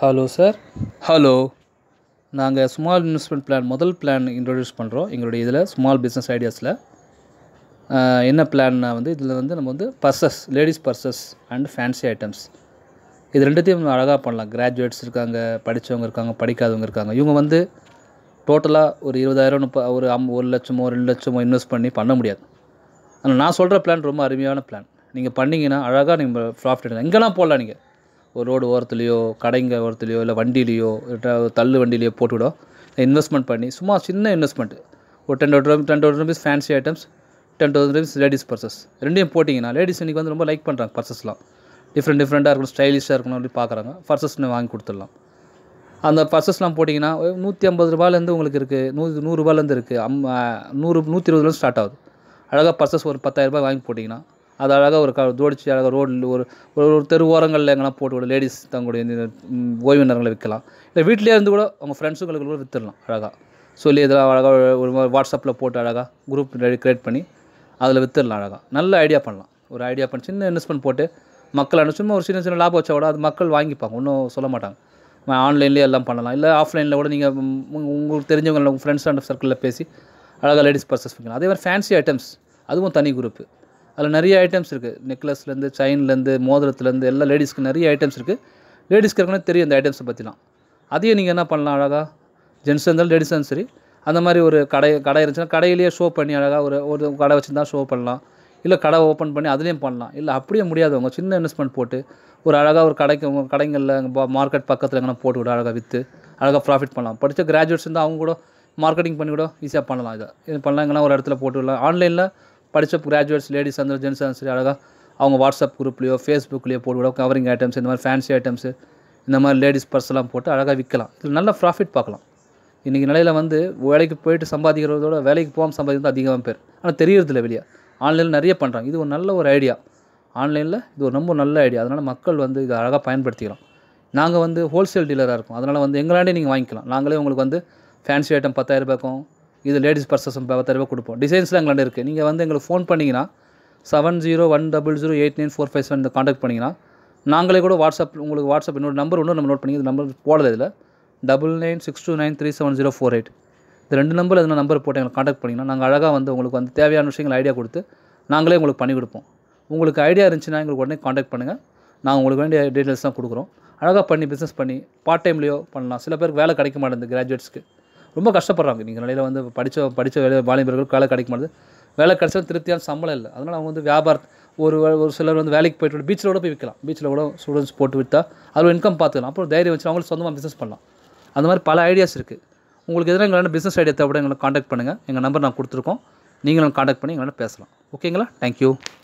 hello sir hello நாங்கள் small investment plan முதல் plan introduce பண்ணுறோம் எங்களுடைய இதில் ஸ்மால் பிஸ்னஸ் ஐடியாஸில் என்ன பிளான்னா வந்து இதில் வந்து நம்ம வந்து purses ladies purses and fancy items இது ரெண்டுத்தையும் அழகாக பண்ணலாம் கிராஜுவேட்ஸ் இருக்காங்க படித்தவங்க இருக்காங்க படிக்காதவங்க இருக்காங்க இவங்க வந்து டோட்டலாக ஒரு இருபதாயிரம் முப்ப ஒரு அம் ஒரு லட்சமோ ரெண்டு லட்சமோ இன்வெஸ்ட் பண்ணி பண்ண முடியாது ஆனால் நான் சொல்கிற பிளான் ரொம்ப அருமையான பிளான் நீங்கள் பண்ணிங்கன்னா அழகாக நீங்கள் ப்ராஃபிட் எடுக்கலாம் எங்கெல்லாம் போடலாம் நீங்கள் ஒரு ரோடு ஓரத்துலேயோ கடைங்க ஓரத்துலையோ இல்லை வண்டியிலையோ தள்ளு வண்டியிலையோ போட்டுவிடோ இன்வெஸ்ட்மெண்ட் பண்ணி சும்மா சின்ன இன்வெஸ்ட்மெண்ட் ஒரு ten thousand ten thousand rupees fancy items ten thousand rupees ladies purses ரெண்டையும் போட்டிங்கன்னா லேடிஸ் இன்றைக்கி வந்து ரொம்ப லைக் பண்ணுறாங்க பர்சஸ்லாம் டிஃப்ரெண்ட் டிஃப்ரெண்ட்டாக இருக்கணும் ஸ்டைலிஷாக இருக்கணும் அப்படி பார்க்குறாங்க பர்சஸ்னு வாங்கி கொடுத்துடலாம் அந்த பர்சஸ்லாம் போட்டிங்கன்னா நூற்றி ஐம்பது ரூபாயிலேருந்து உங்களுக்கு இருக்குது நூறு நூறுரூபாலேருந்து இருக்குது அம் நூறு நூற்றி இருபதுலேருந்து ஸ்டார்ட் ஆகுது அழகாக பர்சஸ் ஒரு பத்தாயிரரூபா வாங்கி போட்டிங்கன்னா அது அழகாக ஒரு க ஜோடிச்சு அழகாக ரோடில் ஒரு ஒரு ஒரு தெரு ஓரங்களில் எங்கன்னா போட்டு விட லேடிஸ் தங்களுடைய இந்த ம், ஓய்வு நேரங்களை விற்கலாம் இல்லை வீட்டிலே இருந்து கூட அவங்க ஃப்ரெண்ட்ஸுங்களுக்கு கூட விற்றுடலாம் அழகாக சொல்லி இதெல்லாம் அழகாக ஒரு வாட்ஸ்அப்பில் போட்டு அழகாக குரூப் ரெடி க்ரியேட் பண்ணி அதில் விற்றுடலாம் அழகாக நல்ல ஐடியா பண்ணலாம் ஒரு ஐடியா பண்ணி சின்ன இன்வெஸ்ட்மெண்ட் போட்டு மக்கள் அனு சும்மா ஒரு சின்ன சின்ன லாபம் வச்சா கூட அது மக்கள் வாங்கிப்பாங்க ஒன்றும் சொல்ல மாட்டாங்க ஆன்லைன்லேயே எல்லாம் பண்ணலாம் இல்லை ஆஃப்லைனில் கூட நீங்கள் உங்களுக்கு தெரிஞ்சவங்க உங்கள் ஃப்ரெண்ட்ஸ் அண்ட் சர்க்கிளில் பேசி அழகாக லேடிஸ் பர்சஸ் பண்ணிக்கலாம் அதே மாதிரி ஃபேன்சி ஐட்டம்ஸ் அதுவும் தனி குரூப்பு அதில் நிறைய ஐட்டம்ஸ் இருக்குது நெக்லஸ்லேருந்து செயின்லேருந்து மோதிரத்துலேருந்து எல்லா லேடிஸ்க்கு நிறைய ஐட்டம்ஸ் இருக்குது லேடிஸ்க்கு ஏற்கனவே தெரியும் இந்த ஐட்டம்ஸை பற்றிலாம் அதையும் நீங்கள் என்ன பண்ணலாம் அழகாக ஜென்ஸ் இருந்தாலும் லேடிஸ் இருந்தாலும் சரி அந்த மாதிரி ஒரு கடை கடை இருந்துச்சுன்னா கடையிலேயே ஷோ பண்ணி அழகாக ஒரு ஒரு கடை வச்சுருந்தா ஷோ பண்ணலாம் இல்லை கடை ஓப்பன் பண்ணி அதுலேயும் பண்ணலாம் இல்லை அப்படியே முடியாதவங்க சின்ன இன்வெஸ்ட்மெண்ட் போட்டு ஒரு அழகாக ஒரு கடைக்கு உங்கள் கடைங்களில் மார்க்கெட் பக்கத்தில் எங்கன்னா போட்டு விட அழகாக விற்று அழகாக ப்ராஃபிட் பண்ணலாம் படித்த கிராஜுவேட்ஸ் இருந்தால் அவங்க கூட மார்க்கெட்டிங் பண்ணி கூட ஈஸியாக பண்ணலாம் இதை இது பண்ணலாம் எங்கன்னா ஒரு இடத்துல போட்டு விடலாம் ஆன்லைனில் படித்த கிராஜுவேட்ஸ் லேடிஸ் அந்த ஜென்ஸ் அந்த சரி அழகாக அவங்க வாட்ஸ்அப் குரூப்லேயோ ஃபேஸ்புக்லேயோ போட்டு விட கவரிங் ஐட்டம்ஸ் இந்த மாதிரி ஃபேன்சி ஐட்டம்ஸு இந்த மாதிரி லேடிஸ் பர்ஸ்லாம் போட்டு அழகாக விற்கலாம் இதில் நல்ல ப்ராஃபிட் பார்க்கலாம் இன்றைக்கி நிலையில் வந்து வேலைக்கு போயிட்டு சம்பாதிக்கிறதோட வேலைக்கு போகாமல் சம்பாதிக்கிறது அதிகமாக பேர் ஆனால் தெரியறதில்ல வெளியே ஆன்லைனில் நிறைய பண்ணுறாங்க இது ஒரு நல்ல ஒரு ஐடியா ஆன்லைனில் இது ஒரு ரொம்ப நல்ல ஐடியா அதனால் மக்கள் வந்து இதை அழகாக பயன்படுத்திக்கலாம் நாங்கள் வந்து ஹோல்சேல் டீலராக இருக்கோம் அதனால் வந்து எங்களாண்டே நீங்கள் வாங்கிக்கலாம் நாங்களே உங்களுக்கு வந்து ஃபேன்சி ஐட்டம் பத்தாயிரம் ரூபாய்க்கும் இது லேடிஸ் பர்சஸ் பத்தாயிரம் ரூபாய் கொடுப்போம் டிசைன்ஸ்லாம் எங்களாண்ட இருக்குது நீங்கள் வந்து எங்களுக்கு ஃபோன் பண்ணிங்கன்னா seven zero one double zero eight nine four five seven இந்த காண்டாக்ட் பண்ணிங்கன்னா நாங்களே கூட வாட்ஸ்அப் உங்களுக்கு வாட்ஸ்அப் இன்னொரு நம்பர் ஒன்று நம்ம நோட் பண்ணி இந்த நம்பர் போடல இதில் double nine six two nine three seven zero four eight இந்த ரெண்டு நம்பர் எதனா நம்பர் போட்டு எங்களுக்கு காண்டாக்ட் பண்ணிங்கன்னா நாங்கள் அழகாக வந்து உங்களுக்கு வந்து தேவையான விஷயங்கள் ஐடியா கொடுத்து நாங்களே உங்களுக்கு பண்ணி கொடுப்போம் உங்களுக்கு ஐடியா இருந்துச்சுன்னா எங்களுக்கு உடனே காண்டாக்ட் பண்ணுங்கள் நாங்கள் உங்களுக்கு வேண்டிய டீட்டெயில்ஸ் தான் கொடுக்குறோம் அழகாக பண்ணி பிஸ்னஸ் பண்ணி பார்ட் டைம்லேயோ பண்ணலாம் சில பேருக்கு வேலை கிடைக்க மாட்டேங்குது கிராஜுவேட்ஸ்க்கு ரொம்ப கஷ்டப்படுறாங்க நீங்கள் நிலையில் வந்து படித்த படித்த வேலை வாலிபர்களுக்கு வேலை கிடைக்க மாட்டேது வேலை கிடைச்சாலும் திருப்தியான சம்பளம் இல்லை அதனால் அவங்க வந்து வியாபார ஒரு ஒரு சிலர் வந்து வேலைக்கு போயிட்டு பீச்சில் கூட போய் விற்கலாம் பீச்சில் கூட ஸ்டூடெண்ட்ஸ் போட்டு விற்றா அதில் இன்கம் பார்த்துக்கலாம் அப்புறம் தைரியம் வச்சு அவங்களுக்கு சொந்தமாக பிஸ்னஸ் பண்ணலாம் அந்த மாதிரி பல ஐடியாஸ் இருக்குது உங்களுக்கு எதனா எங்களால் பிஸ்னஸ் ஐடியா தேவைப்பட எங்களை காண்டாக்ட் பண்ணுங்கள் எங்கள் நம்பர் நான் கொடுத்துருக்கோம் நீங்களும் காண்டாக்ட் பண்ணி எங்களால் பேசலாம் ஓகேங்களா தேங்க்யூ